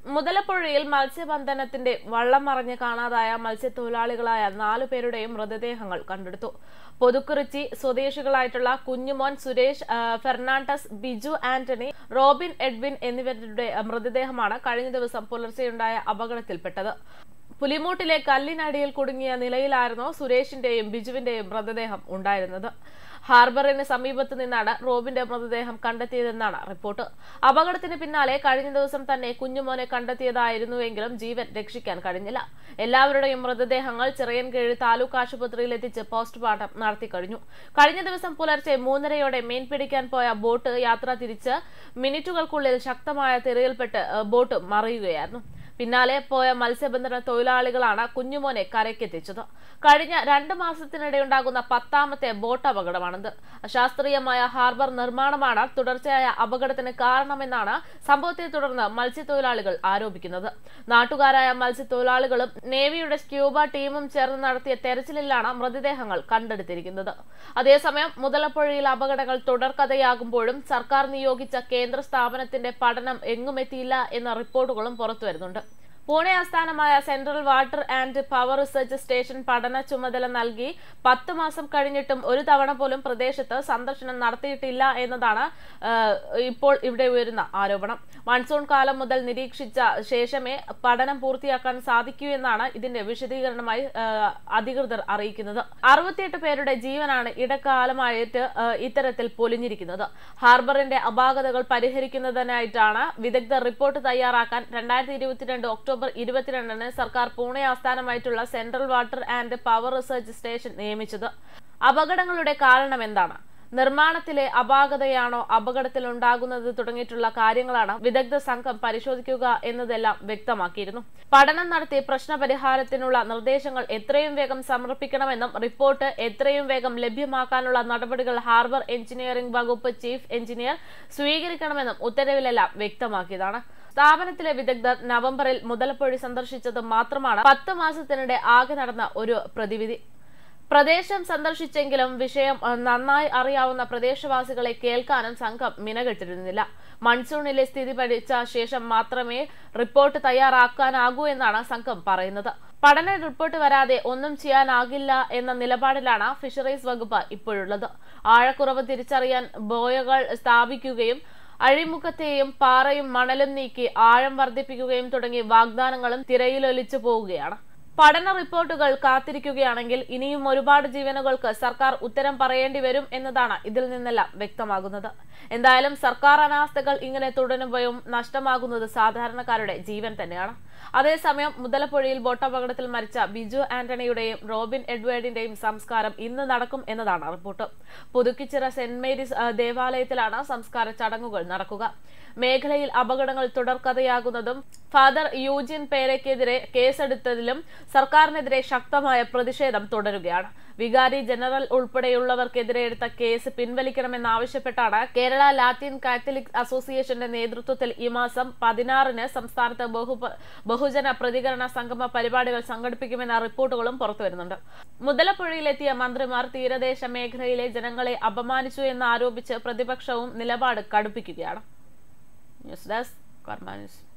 മുതലപ്പുഴയിൽ മത്സ്യബന്ധനത്തിന്റെ വള്ളം മറിഞ്ഞ് കാണാതായ മത്സ്യത്തൊഴിലാളികളായ നാലു പേരുടെയും മൃതദേഹങ്ങൾ കണ്ടെടുത്തു പൊതുക്കുറിച്ചി സ്വദേശികളായിട്ടുള്ള കുഞ്ഞുമോൻ സുരേഷ് ആ, Fernandes Biju Antony Robin Edwin എന്നിവരുടെ മൃതദേഹമാണ് കഴിഞ്ഞ ദിവസം പുലർച്ചെയുണ്ടായ അപകടത്തിൽപ്പെട്ടത് പുലിമൂട്ടിലെ കല്ലിനടിയിൽ കുടുങ്ങിയ നിലയിലായിരുന്നു സുരേഷിന്റെയും ബിജുവിന്റെയും മൃതദേഹം ഉണ്ടായിരുന്നത് ഹാർബറിന് സമീപത്ത് നിന്നാണ് റോബിന്റെ മൃതദേഹം കണ്ടെത്തിയതെന്നാണ് റിപ്പോർട്ട് അപകടത്തിന് പിന്നാലെ കഴിഞ്ഞ ദിവസം തന്നെ കുഞ്ഞുമോനെ കണ്ടെത്തിയതായിരുന്നുവെങ്കിലും ജീവൻ രക്ഷിക്കാൻ കഴിഞ്ഞില്ല എല്ലാവരുടെയും മൃതദേഹങ്ങൾ ചിറയൻകീഴ് താലൂക്ക് ആശുപത്രിയിൽ എത്തിച്ച് പോസ്റ്റ്മോർട്ടം നടത്തി കഴിഞ്ഞു കഴിഞ്ഞ ദിവസം പുലർച്ചെ മൂന്നരയോടെ മീൻ പിടിക്കാൻ പോയ ബോട്ട് യാത്ര തിരിച്ച് മിനിറ്റുകൾക്കുള്ളിൽ ശക്തമായ തിരയിൽപ്പെട്ട് ഏഹ്, ബോട്ട് മറിയുകയായിരുന്നു പിന്നാലെ പോയ മത്സ്യബന്ധന തൊഴിലാളികളാണ് കുഞ്ഞുമോനെ കരയ്ക്കെത്തിച്ചത് കഴിഞ്ഞ രണ്ട് മാസത്തിനിടെയുണ്ടാകുന്ന പത്താമത്തെ ബോട്ട് അപകടമാണിത് അശാസ്ത്രീയമായ ഹാർബർ നിർമ്മാണമാണ് തുടർച്ചയായ അപകടത്തിന് കാരണമെന്നാണ് സംഭവത്തെ തുടർന്ന് മത്സ്യത്തൊഴിലാളികൾ ആരോപിക്കുന്നത് നാട്ടുകാരായ മത്സ്യത്തൊഴിലാളികളും നേവിയുടെ സ്ക്യൂബ ടീമും ചേർന്ന് നടത്തിയ തെരച്ചിലിലാണ് മൃതദേഹങ്ങൾ കണ്ടെടുത്തിരിക്കുന്നത് അതേസമയം മുതലപ്പുഴയിൽ അപകടങ്ങൾ തുടർക്കഥയാകുമ്പോഴും സർക്കാർ നിയോഗിച്ച കേന്ദ്ര സ്ഥാപനത്തിന്റെ പഠനം എങ്ങുമെത്തിയില്ല എന്ന റിപ്പോർട്ടുകളും പുറത്തുവരുന്നുണ്ട് പൂനെ ആസ്ഥാനമായ central water and power research station പഠന ചുമതല നൽകി പത്ത് മാസം കഴിഞ്ഞിട്ടും ഒരു തവണ പോലും പ്രദേശത്ത് സന്ദർശനം നടത്തിയിട്ടില്ല എന്നതാണ് ആ, ഇപ്പോൾ ഇവിടെ ഉയരുന്ന ആരോപണം മൺസൂൺ കാലം മുതൽ നിരീക്ഷിച്ച ശേഷമേ പഠനം പൂർത്തിയാക്കാൻ സാധിക്കൂ എന്നാണ് ഇതിന്റെ വിശദീകരണമായി ആ, അധികൃതർ അറിയിക്കുന്നത് അറുപത്തിയെട്ട് പേരുടെ ജീവനാണ് ഇടക്കാലമായിട്ട് ആ, ഇത്തരത്തിൽ പൊലിഞ്ഞിരിക്കുന്നത് ഹാർബറിന്റെ അപാകതകൾ പരിഹരിക്കുന്നതിനായിട്ടാണ് വിദഗ്ധർ റിപ്പോർട്ട് തയ്യാറാക്കാൻ രണ്ടായിരത്തി ഇരുപത്തിരണ്ട് ഒക്ടോബർ ഇരുപത്തിരണ്ടിന് സർക്കാർ പൂനെ ആസ്ഥാനമായിട്ടുള്ള central water and power research station നിയമിച്ചത് അപകടങ്ങളുടെ കാരണം എന്താണ് നിർമ്മാണത്തിലെ അപാകതയാണോ അപകടത്തിൽ ഉണ്ടാകുന്നത് തുടങ്ങിയിട്ടുള്ള കാര്യങ്ങളാണ് വിദഗ്ധ സംഘം പരിശോധിക്കുക എന്നതെല്ലാം വ്യക്തമാക്കിയിരുന്നു പഠനം നടത്തി പ്രശ്നപരിഹാരത്തിനുള്ള നിർദ്ദേശങ്ങൾ എത്രയും വേഗം സമർപ്പിക്കണമെന്നും റിപ്പോർട്ട് എത്രയും വേഗം ലഭ്യമാക്കാനുള്ള നടപടികൾ ഹാർബർ എഞ്ചിനീയറിംഗ് വകുപ്പ് ചീഫ് എഞ്ചിനീയർ സ്വീകരിക്കണമെന്നും ഉത്തരവിലെല്ലാം വ്യക്തമാക്കിയതാണ് സ്ഥാപനത്തിലെ വിദഗ്ധർ നവംബറിൽ മുതലപ്പൊഴി സന്ദർശിച്ചത് മാത്രമാണ് പത്ത് മാസത്തിനിടെ ആകെ നടന്ന ഒരു പ്രതിവിധി പ്രദേശം സന്ദർശിച്ചെങ്കിലും വിഷയം അഹ്, നന്നായി അറിയാവുന്ന പ്രദേശവാസികളെ കേൾക്കാനും സംഘം മിനകെട്ടിരുന്നില്ല മൺസൂണിലെ സ്ഥിതി പഠിച്ച ശേഷം മാത്രമേ റിപ്പോർട്ട് തയ്യാറാക്കാനാകൂ എന്നാണ് സംഘം പറയുന്നത് പഠന റിപ്പോർട്ട് വരാതെ ഒന്നും ചെയ്യാനാകില്ല എന്ന നിലപാടിലാണ് ഫിഷറീസ് വകുപ്പ് ഇപ്പോഴുള്ളത് ആഴക്കുറവ് തിരിച്ചറിയാൻ ബോയകൾ സ്ഥാപിക്കുകയും അഴിമുഖത്തെയും പാറയും മണലും നീക്കി ആഴം വർദ്ധിപ്പിക്കുകയും തുടങ്ങി വാഗ്ദാനങ്ങളും തിരയിലൊലിച്ചു പോവുകയാണ് പഠന റിപ്പോർട്ടുകൾ കാത്തിരിക്കുകയാണെങ്കിൽ ഇനിയും ഒരുപാട് ജീവനുകൾക്ക് സർക്കാർ ഉത്തരം പറയേണ്ടി വരും എന്നതാണ് ഇതിൽ നിന്നെല്ലാം വ്യക്തമാകുന്നത് എന്തായാലും സർക്കാർ അനാസ്ഥകൾ ഇങ്ങനെ തുടരുമ്പോഴും നഷ്ടമാകുന്നത് സാധാരണക്കാരുടെ ജീവൻ തന്നെയാണ് അതേസമയം മുതലപ്പുഴയിൽ ബോട്ടപകടത്തിൽ മരിച്ച ബിജു ആന്റണിയുടെയും റോബിൻ എഡ്വേർഡിന്റെയും സംസ്കാരം ഇന്ന് നടക്കും എന്നതാണ് റിപ്പോർട്ട് പുതുക്കിച്ചിറ സെന്റ് മേരീസ് ആ, ദേവാലയത്തിലാണ് സംസ്കാര ചടങ്ങുകൾ നടക്കുക മേഖലയിൽ അപകടങ്ങൾ തുടർക്കഥയാകുന്നതും ഫാദർ യൂജിൻ പേരയ്ക്കെതിരെ കേസെടുത്തതിലും സർക്കാരിനെതിരെ ശക്തമായ പ്രതിഷേധം തുടരുകയാണ് വികാരി ജനറൽ ഉൾപ്പെടെയുള്ളവർക്കെതിരെ എടുത്ത കേസ് പിൻവലിക്കണമെന്നാവശ്യപ്പെട്ടാണ് കേരള ലാറ്റിൻ കാത്തലിക് അസോസിയേഷന്റെ നേതൃത്വത്തിൽ ഈ മാസം പതിനാറിന് സംസ്ഥാനത്ത് ബഹു ബഹുജന പ്രതികരണ സംഗമ പരിപാടികൾ സംഘടിപ്പിക്കുമെന്ന റിപ്പോർട്ടുകളും പുറത്തുവരുന്നുണ്ട് മുതലപ്പുഴയിലെത്തിയ മന്ത്രിമാർ തീരദേശ മേഖലയിലെ ജനങ്ങളെ അപമാനിച്ചു എന്ന് ആരോപിച്ച് പ്രതിപക്ഷവും നിലപാട് കടുപ്പിക്കുകയാണ് ന്യൂസ് ഡെസ്ക് കർമ്മ ന്യൂസ്